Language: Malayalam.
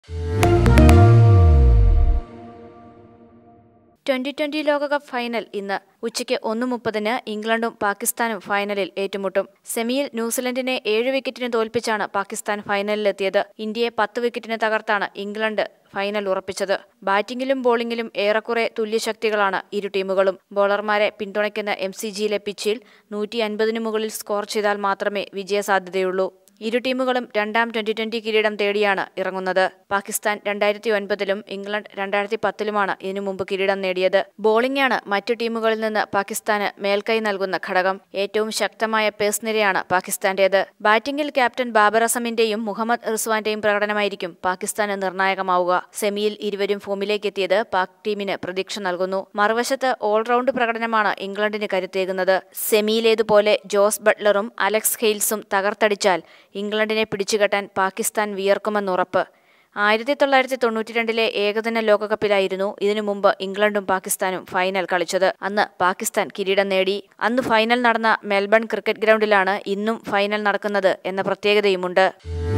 ട്വന്റി ട്വന്റി ലോകകപ്പ് ഫൈനൽ ഇന്ന് ഉച്ചയ്ക്ക് ഒന്ന് മുപ്പതിന് ഇംഗ്ലണ്ടും പാകിസ്ഥാനും ഫൈനലിൽ ഏറ്റുമുട്ടും സെമിയിൽ ന്യൂസിലൻഡിനെ ഏഴ് വിക്കറ്റിന് തോൽപ്പിച്ചാണ് പാകിസ്ഥാൻ ഫൈനലിലെത്തിയത് ഇന്ത്യയെ പത്ത് വിക്കറ്റിന് തകർത്താണ് ഇംഗ്ലണ്ട് ഫൈനൽ ഉറപ്പിച്ചത് ബാറ്റിംഗിലും ബോളിംഗിലും ഏറെക്കുറെ തുല്യശക്തികളാണ് ഇരു ടീമുകളും ബോളർമാരെ പിന്തുണയ്ക്കുന്ന എം സി ജിയിലെ പിച്ചിൽ നൂറ്റി അൻപതിനു മുകളിൽ സ്കോർ ചെയ്താൽ മാത്രമേ വിജയസാധ്യതയുള്ളൂ ഇരു ടീമുകളും രണ്ടാം ട്വന്റി ട്വന്റി കിരീടം തേടിയാണ് ഇറങ്ങുന്നത് പാകിസ്ഥാൻ രണ്ടായിരത്തി ഒൻപതിലും ഇംഗ്ലണ്ട് രണ്ടായിരത്തി പത്തിലുമാണ് ഇതിനു മുമ്പ് കിരീടം നേടിയത് ബോളിംഗാണ് മറ്റു ടീമുകളിൽ നിന്ന് പാകിസ്ഥാന് മേൽക്കൈ നൽകുന്ന ഘടകം ഏറ്റവും ശക്തമായ പേസ് നിരയാണ് പാകിസ്ഥാന്റേത് ബാറ്റിംഗിൽ ക്യാപ്റ്റൻ ബാബർ അസമിന്റെയും മുഹമ്മദ് റിസ്വാന്റെയും പ്രകടനമായിരിക്കും പാകിസ്ഥാന് നിർണായകമാവുക സെമിയിൽ ഇരുവരും ഫോമിലേക്ക് എത്തിയത് പാക് ടീമിന് പ്രതീക്ഷ നൽകുന്നു മറുവശത്ത് ഓൾറൗണ്ട് പ്രകടനമാണ് ഇംഗ്ലണ്ടിന് കരുത്തേകുന്നത് സെമിയിലേതുപോലെ ജോസ് ബട്ട്ലറും അലക്സ് ഹെയിൽസും തകർത്തടിച്ചാൽ ഇംഗ്ലണ്ടിനെ പിടിച്ചുകെട്ടാൻ പാകിസ്ഥാൻ വിയർക്കുമെന്നുറപ്പ് ആയിരത്തി തൊള്ളായിരത്തി തൊണ്ണൂറ്റി രണ്ടിലെ ഏകദിന ലോകകപ്പിലായിരുന്നു ഇതിനു മുമ്പ് ഇംഗ്ലണ്ടും പാകിസ്ഥാനും ഫൈനൽ കളിച്ചത് അന്ന് പാകിസ്ഥാൻ കിരീടം നേടി അന്ന് ഫൈനൽ നടന്ന മെൽബൺ ക്രിക്കറ്റ് ഗ്രൗണ്ടിലാണ് ഇന്നും ഫൈനൽ നടക്കുന്നത് എന്ന പ്രത്യേകതയുമുണ്ട്